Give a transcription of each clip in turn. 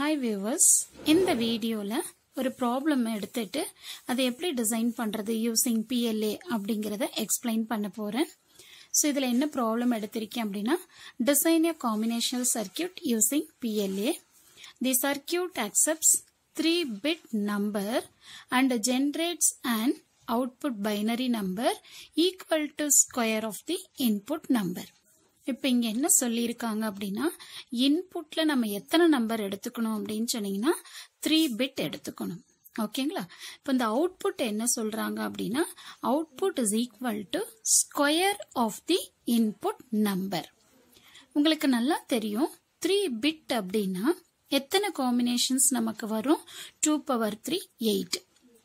hi viewers இந்த வீடியோவில் ஒரு ப்ராப்ளம் எடுத்துட்டு அதை எப்படி டிசைன் பண்ணுறது யூசிங் பிஎல்ஏ அப்படிங்கிறத எக்ஸ்பிளைன் பண்ண போகிறேன் ஸோ இதில் என்ன ப்ராப்ளம் எடுத்திருக்கேன் அப்படின்னா design a combinational circuit using PLA the circuit accepts three bit number and generates and output binary number equal to square of the input number இப்போ இங்கே என்ன சொல்லியிருக்காங்க அப்படின்னா இன்புட்டில் நம்ம எத்தனை நம்பர் எடுத்துக்கணும் அப்படின்னு சொன்னீங்கன்னா த்ரீ பிட் எடுத்துக்கணும் ஓகேங்களா இப்போ இந்த அவுட்புட் என்ன சொல்கிறாங்க அப்படின்னா output is equal to square of the input number உங்களுக்கு நல்லா தெரியும் த்ரீ பிட் அப்படின்னா எத்தனை காம்பினேஷன்ஸ் நமக்கு வரும் டூ பவர் த்ரீ எயிட்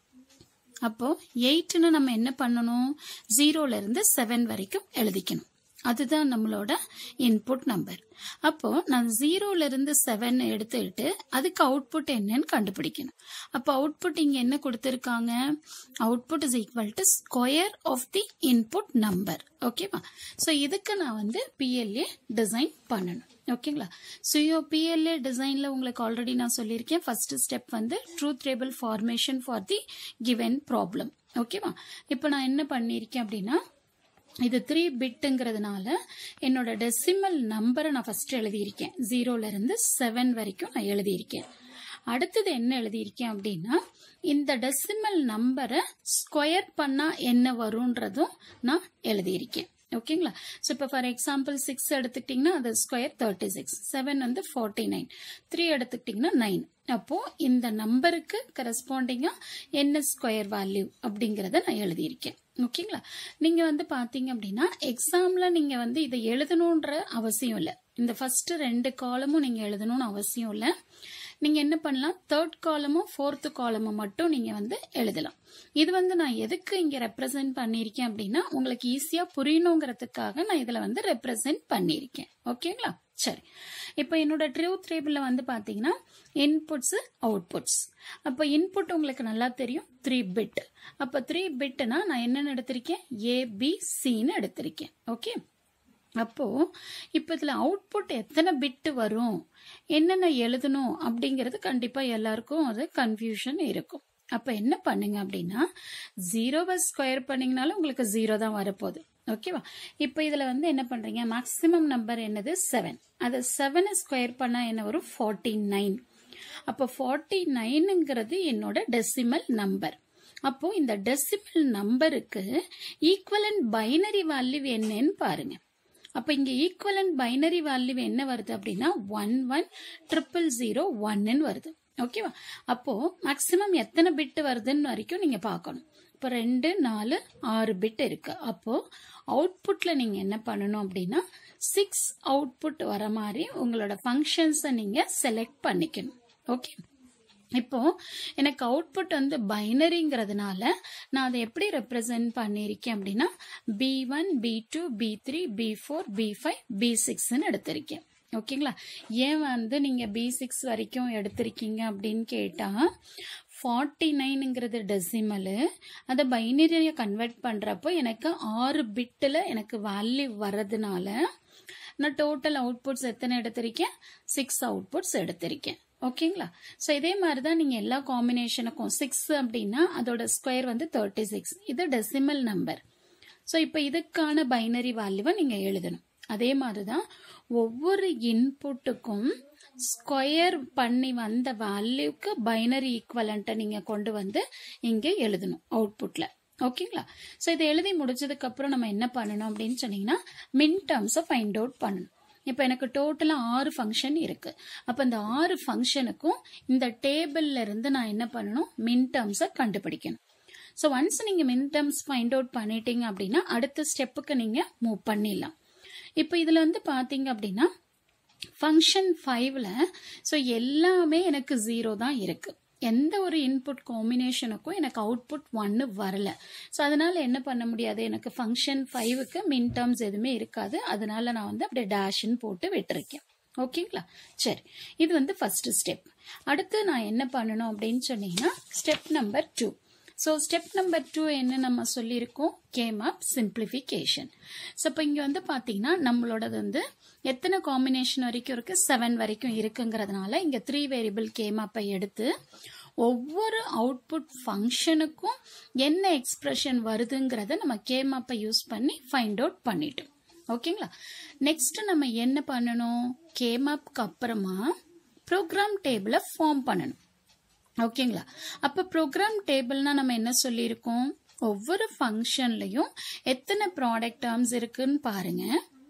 அப்போ எயிட்னு நம்ம என்ன பண்ணணும் ஜீரோல இருந்து செவன் வரைக்கும் எழுதிக்கணும் அதுதான் நம்மளோட இன்புட் நம்பர் அப்போ நான் ஜீரோல இருந்து செவன் எடுத்துக்கிட்டு அதுக்கு அவுட்புட் என்னன்னு கண்டுபிடிக்கணும் அப்போ அவுட்புட் இங்க என்ன கொடுத்துருக்காங்க output is equal to square of the input number ஓகேவா ஸோ இதுக்கு நான் வந்து பிஎல்ஏ டிசைன் பண்ணணும் ஓகேங்களா ஸோ பிஎல்ஏ டிசைனில் உங்களுக்கு ஆல்ரெடி நான் சொல்லியிருக்கேன் ஃபர்ஸ்ட் ஸ்டெப் வந்து truth table formation for the given problem ஓகேவா இப்போ நான் என்ன பண்ணியிருக்கேன் அப்படின்னா இது த்ரீ பிட்டுங்கிறதுனால என்னோட டெசிமல் நம்பரை நான் ஃபர்ஸ்ட் எழுதியிருக்கேன் ஜீரோல இருந்து செவன் வரைக்கும் நான் எழுதியிருக்கேன் அடுத்தது என்ன எழுதியிருக்கேன் அப்படின்னா இந்த டெசிமல் நம்பரை ஸ்கொயர் பண்ணா என்ன வரும்ன்றதும் நான் எழுதியிருக்கேன் ஓகேங்களா ஸோ இப்போ ஃபார் எக்ஸாம்பிள் சிக்ஸ் எடுத்துக்கிட்டிங்கன்னா அது ஸ்கொயர் தேர்ட்டி சிக்ஸ் செவன் வந்து ஃபார்ட்டி நைன் த்ரீ எடுத்துக்கிட்டிங்கன்னா நைன் அப்போ இந்த நம்பருக்கு கரஸ்பாண்டிங்காக என்ன ஸ்கொயர் வேல்யூ அப்படிங்கிறத நான் எழுதியிருக்கேன் ஓகேங்களா நீங்க வந்து பாத்தீங்க அப்படின்னா எக்ஸாம்ல நீங்க வந்து இதை எழுதணுன்ற அவசியம் இல்லை இந்த ஃபர்ஸ்ட் ரெண்டு காலமும் நீங்க எழுதணும்னு அவசியம் இல்லை நீங்க என்ன பண்ணலாம் தேர்ட் காலமும் ஃபோர்த்து காலமும் மட்டும் நீங்க வந்து எழுதலாம் இது வந்து நான் எதுக்கு இங்க ரெப்ரசென்ட் பண்ணியிருக்கேன் அப்படின்னா உங்களுக்கு ஈஸியா புரியணுங்கிறதுக்காக நான் இதுல வந்து ரெப்ரசென்ட் பண்ணியிருக்கேன் ஓகேங்களா சரி இப்போ என்னோட ட்ரூத் டேபிள்ல வந்து பாத்தீங்கன்னா இன்புட்ஸ் அவுட்புட்ஸ் அப்போ இன்புட் உங்களுக்கு நல்லா தெரியும் த்ரீ பிட் அப்போ த்ரீ பிட்னா நான் என்னென்னு எடுத்திருக்கேன் ஏபிசின்னு எடுத்திருக்கேன் ஓகே அப்போ இப்போ இதுல அவுட்புட் எத்தனை பிட்டு வரும் என்னென்ன எழுதணும் அப்படிங்கிறது கண்டிப்பா எல்லாருக்கும் அது கன்ஃபியூஷன் இருக்கும் அப்ப என்ன பண்ணுங்க அப்படின்னா ஜீரோவை ஸ்கொயர் பண்ணீங்கனாலும் உங்களுக்கு ஜீரோ தான் வரப்போகுது ஓகேவா இப்போ இதுல வந்து என்ன பண்றீங்க மேக்சிமம் நம்பர் என்னது செவன் அது செவனை ஸ்கொயர் பண்ணா என்ன வரும் ஃபார்ட்டி நைன் அப்போ ஃபார்ட்டி நைனுங்கிறது என்னோட டெசிமல் நம்பர் அப்போ இந்த டெசிமல் நம்பருக்கு ஈக்குவலன் பைனரி வேல்யூ என்னன்னு பாருங்க அப்போ இங்க ஈக்குவலன் பைனரி வேல்யூ என்ன வருது அப்படின்னா ஒன் ஒன் ட்ரிபிள் ஜீரோ ஒன்னு வருது ஓகேவா அப்போ மேக்சிமம் எத்தனை பிட் வருதுன்னு வரைக்கும் நீங்க பார்க்கணும் இப்போ ரெண்டு நாலு ஆறு பிட் இருக்கு அப்போ அவுட்புட்ல நீங்க என்ன பண்ணணும் அப்படின்னா சிக்ஸ் அவுட்புட் வர மாதிரி உங்களோட ஃபங்க்ஷன்ஸை நீங்க செலக்ட் பண்ணிக்கணும் ஓகே இப்போ எனக்கு அவுட்புட் வந்து பைனரிங்கிறதுனால நான் அதை எப்படி ரெப்ரசென்ட் பண்ணியிருக்கேன் அப்படின்னா B one B two B three B four B five B சிக்ஸ்ன்னு எடுத்திருக்கேன் ஓகேங்களா ஏன் வந்து நீங்க பி சிக்ஸ் வரைக்கும் எடுத்திருக்கீங்க அப்படின்னு கேட்டா ஃபார்ட்டி நைனுங்கிறது டெசிமலு அதை பைனரியை கன்வெர்ட் பண்ணுறப்போ எனக்கு ஆறு பிட்டில் எனக்கு வேல்யூ வர்றதுனால நான் டோட்டல் அவுட்புட்ஸ் எத்தனை எடுத்திருக்கேன் சிக்ஸ் அவுட்புட்ஸ் எடுத்திருக்கேன் ஓகேங்களா ஸோ இதே மாதிரி தான் நீங்கள் எல்லா காம்பினேஷனுக்கும் சிக்ஸ் அப்படின்னா அதோட ஸ்கொயர் வந்து தேர்ட்டி சிக்ஸ் இது டெசிமல் நம்பர் ஸோ இப்போ இதுக்கான பைனரி வேல்யூவை நீங்கள் எழுதணும் அதே மாதிரி தான் ஒவ்வொரு இன்புட்டுக்கும் ஸ்கொயர் பண்ணி வந்த வேல்யூக்கு பைனரி ஈக்குவலண்ட்டை நீங்கள் கொண்டு வந்து இங்கே எழுதணும் அவுட்புட்டில் ஓகேங்களா ஸோ இதை எழுதி முடிச்சதுக்கு அப்புறம் நம்ம என்ன பண்ணணும் அப்படின்னு சொன்னீங்கன்னா மின் டேர்ம்ஸை ஃபைண்ட் அவுட் பண்ணணும் இப்போ எனக்கு டோட்டலாக ஆறு ஃபங்க்ஷன் இருக்கு அப்போ இந்த ஆறு ஃபங்க்ஷனுக்கும் இந்த டேபிள்ல இருந்து நான் என்ன பண்ணணும் மின் டேர்ம்ஸை கண்டுபிடிக்கணும் ஸோ ஒன்ஸ் நீங்கள் மின் டேர்ம்ஸ் ஃபைண்ட் அவுட் பண்ணிட்டீங்க அப்படின்னா அடுத்த ஸ்டெப்புக்கு நீங்கள் மூவ் பண்ணிடலாம் இப்போ இதில் வந்து பார்த்தீங்க அப்படின்னா ஃபங்க்ஷன் ஃபைவ்ல ஸோ எல்லாமே எனக்கு ஜீரோ தான் இருக்கு எந்த ஒரு இன்புட் காம்பினேஷனுக்கும் எனக்கு அவுட்புட் ஒன்னு வரல ஸோ அதனால என்ன பண்ண முடியாது எனக்கு ஃபங்க்ஷன் ஃபைவுக்கு மின் டேர்ம்ஸ் எதுவுமே இருக்காது அதனால நான் வந்து அப்படியே டேஷ்ன்னு போட்டு விட்டுருக்கேன் ஓகேங்களா சரி இது வந்து ஃபர்ஸ்ட் ஸ்டெப் அடுத்து நான் என்ன பண்ணணும் அப்படின்னு சொன்னீங்கன்னா step number two so step number two என்ன நம்ம சொல்லியிருக்கோம் கேம் அப் சிம்பிளிஃபிகேஷன் ஸோ இப்போ இங்கே வந்து பார்த்தீங்கன்னா நம்மளோடது வந்து எத்தனை காம்பினேஷன் வரைக்கும் இருக்கு செவன் வரைக்கும் இருக்குங்கிறதுனால இங்கே த்ரீ வேரியபிள் கேம் அப்பை எடுத்து ஒவ்வொரு அவுட்புட் ஃபங்க்ஷனுக்கும் என்ன எக்ஸ்பிரஷன் வருதுங்கிறத நம்ம கேம் அப்பை யூஸ் பண்ணி ஃபைண்ட் அவுட் பண்ணிட்டோம் ஓகேங்களா நெக்ஸ்ட் நம்ம என்ன பண்ணணும் கேம் அப்க்கு அப்புறமா ப்ரோக்ராம் டேபிளை ஃபார்ம் பண்ணணும் ஓகேங்களா அப்ப ப்ரோக்ராம் டேபிள்னா நம்ம என்ன சொல்லியிருக்கோம் ஒவ்வொரு ஃபங்க்ஷன்லயும் எத்தனை ப்ராடக்ட் டேர்ம்ஸ் இருக்குன்னு பாருங்க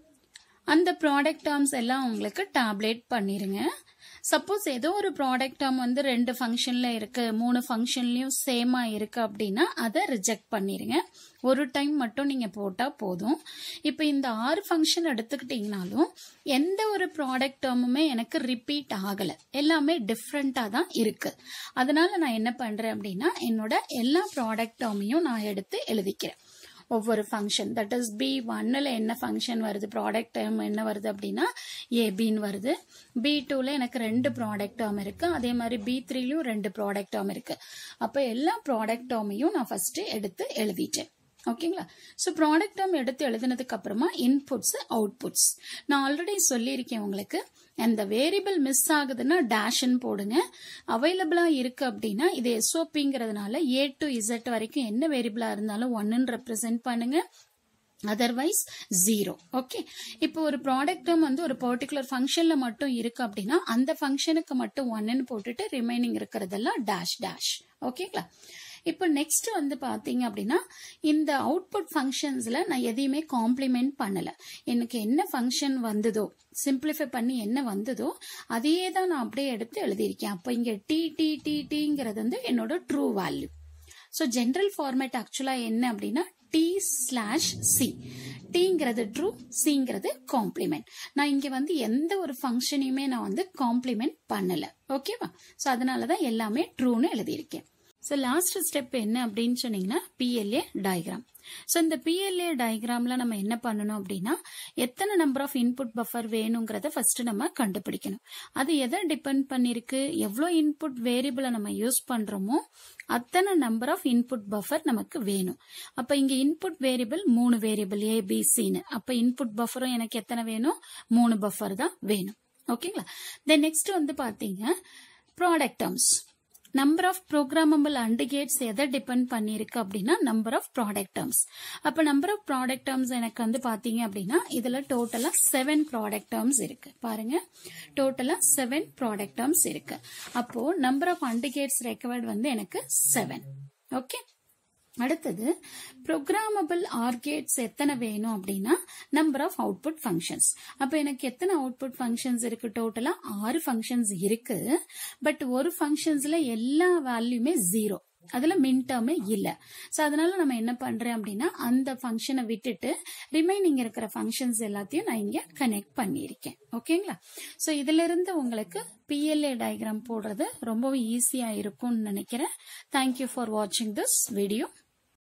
அந்த ப்ராடக்ட் டேர்ம்ஸ் எல்லாம் உங்களுக்கு டேப்லெட் பண்ணிருங்க சப்போஸ் ஏதோ ஒரு ப்ராடக்ட் டேர்ம் வந்து ரெண்டு ஃபங்க்ஷன்ல இருக்கு மூணு ஃபங்க்ஷன்லயும் சேமா இருக்கு அப்படின்னா அதை ரிஜெக்ட் பண்ணிருங்க ஒரு டைம் மட்டும் நீங்க போட்டா போதும் இப்போ இந்த ஆறு ஃபங்க்ஷன் எடுத்துக்கிட்டீங்கனாலும் எந்த ஒரு ப்ராடக்ட் டேர்முமே எனக்கு ரிப்பீட் ஆகல எல்லாமே டிஃப்ரெண்டா தான் இருக்கு அதனால நான் என்ன பண்றேன் அப்படின்னா என்னோட எல்லா ப்ராடக்ட் டேர்மையும் நான் எடுத்து எழுதிக்கிறேன் ஒவ்வொரு ஃபங்க்ஷன் தட் இஸ் பி ஒன்னில் என்ன ஃபங்க்ஷன் வருது ப்ராடக்ட் டேர்ம் என்ன வருது அப்படின்னா ஏபின்னு வருது பி டூவில் எனக்கு ரெண்டு ப்ராடக்ட் டேர்ம் இருக்கு அதே மாதிரி பி த்ரீலையும் ரெண்டு ப்ராடக்ட் டேர்ம் இருக்கு அப்போ எல்லா ப்ராடக்ட் டேர்மையும் நான் ஃபர்ஸ்ட் எடுத்து எழுதிட்டேன் ஓகேங்களா ஸோ ப்ராடக்ட் டேர்ம் எடுத்து எழுதினதுக்கு அப்புறமா இன்புட்ஸ் அவுட்புட்ஸ் நான் ஆல்ரெடி சொல்லியிருக்கேன் உங்களுக்கு அந்த வேரியபிள் மிஸ் ஆகுதுன்னா டேஷ்ன்னு போடுங்க அவைலபிளா இருக்கு அப்படின்னா இது எஸ்ஓபிங்கிறதுனால ஏ டு இசட் வரைக்கும் என்ன வேரியபிளா இருந்தாலும் ஒன்னு ரெப்ரசென்ட் பண்ணுங்க அதர்வைஸ் ஜீரோ ஓகே இப்போ ஒரு ப்ராடக்ட் வந்து ஒரு பர்டிகுலர் ஃபங்க்ஷன்ல மட்டும் இருக்கு அப்படின்னா அந்த ஃபங்க்ஷனுக்கு மட்டும் ஒன்னு போட்டுட்டு ரிமைனிங் இருக்கிறதெல்லாம் டேஷ் டேஷ் ஓகேங்களா இப்போ நெக்ஸ்ட் வந்து பாத்தீங்க அப்படின்னா இந்த அவுட்புட் ஃபங்க்ஷன்ஸ்ல நான் எதையுமே காம்ப்ளிமெண்ட் பண்ணல எனக்கு என்ன ஃபங்க்ஷன் வந்ததோ சிம்பிளிஃபை பண்ணி என்ன வந்ததோ அதையே தான் நான் அப்படியே எடுத்து எழுதியிருக்கேன் அப்போ இங்க டி டி டி டிங்கிறது வந்து என்னோட true value so general format ஆக்சுவலா என்ன அப்படின்னா டி ஸ்லாஷ் சி டிங்கிறது ட்ரூ சிங்கிறது காம்ப்ளிமெண்ட் நான் இங்க வந்து எந்த ஒரு ஃபங்க்ஷனையுமே நான் வந்து காம்ப்ளிமெண்ட் பண்ணல ஓகேவா ஸோ அதனாலதான் எல்லாமே ட்ரூன்னு எழுதியிருக்கேன் ஸோ லாஸ்ட் ஸ்டெப் என்ன அப்படின்னு சொன்னீங்கன்னா பிஎல்ஏ டயக்ராம் ஸோ இந்த பிஎல்ஏ டயக்ராம்ல நம்ம என்ன பண்ணணும் அப்படின்னா எத்தனை நம்பர் ஆஃப் இன்புட் பஃபர் வேணுங்கிறத ஃபர்ஸ்ட் நம்ம கண்டுபிடிக்கணும் அது எதை டிபெண்ட் பண்ணிருக்கு எவ்வளோ இன்புட் வேரியபிளை நம்ம யூஸ் பண்றோமோ அத்தனை நம்பர் ஆஃப் இன்புட் பஃபர் நமக்கு வேணும் அப்ப இங்க இன்புட் வேரியபிள் மூணு வேரியபிள் ஏ பி சின்னு அப்ப இன்புட் பஃபரும் எனக்கு எத்தனை வேணும் மூணு பஃபர் தான் வேணும் ஓகேங்களா தென் நெக்ஸ்ட் வந்து பாத்தீங்க product terms number of programmable and gates எதை டிபெண்ட் பண்ணிருக்கு அப்படின்னா நம்பர் ஆஃப் ப்ராடக்ட் டேர்ம்ஸ் அப்ப நம்பர் ஆஃப் ப்ராடக்ட் டேர்ம்ஸ் எனக்கு வந்து பாத்தீங்க அப்படின்னா இதுல டோட்டலா செவன் ப்ராடக்ட் டேர்ம்ஸ் இருக்கு பாருங்க டோட்டலா செவன் ப்ராடக்ட் டேர்ம்ஸ் இருக்கு அப்போ number of and gates required வந்து எனக்கு செவன் ஓகே அடுத்தது ப்ரோக்ராமபிள் ஆர்கேட்ஸ் எத்தனை வேணும் அப்படின்னா நம்பர் ஆஃப் அவுட்புட் ஃபங்க்ஷன்ஸ் அப்ப எனக்கு எத்தனை அவுட்புட் ஃபங்க்ஷன்ஸ் இருக்கு டோட்டலா ஆறு ஃபங்க்ஷன்ஸ் இருக்கு பட் ஒரு ஃபங்க்ஷன்ஸ்ல எல்லா வேல்யூமே ஜீரோ அதுல மின் டேர்மே இல்ல சோ அதனால நம்ம என்ன பண்றேன் அப்படின்னா அந்த ஃபங்க்ஷனை விட்டுட்டு ரிமைனிங் இருக்கிற ஃபங்க்ஷன்ஸ் எல்லாத்தையும் நான் இங்க கனெக்ட் பண்ணியிருக்கேன் ஓகேங்களா சோ இதுல இருந்து உங்களுக்கு பிஎல்ஏ டயக்ராம் போடுறது ரொம்பவும் ஈஸியா இருக்கும்னு நினைக்கிறேன் தேங்க்யூ ஃபார் வாட்சிங் திஸ் வீடியோ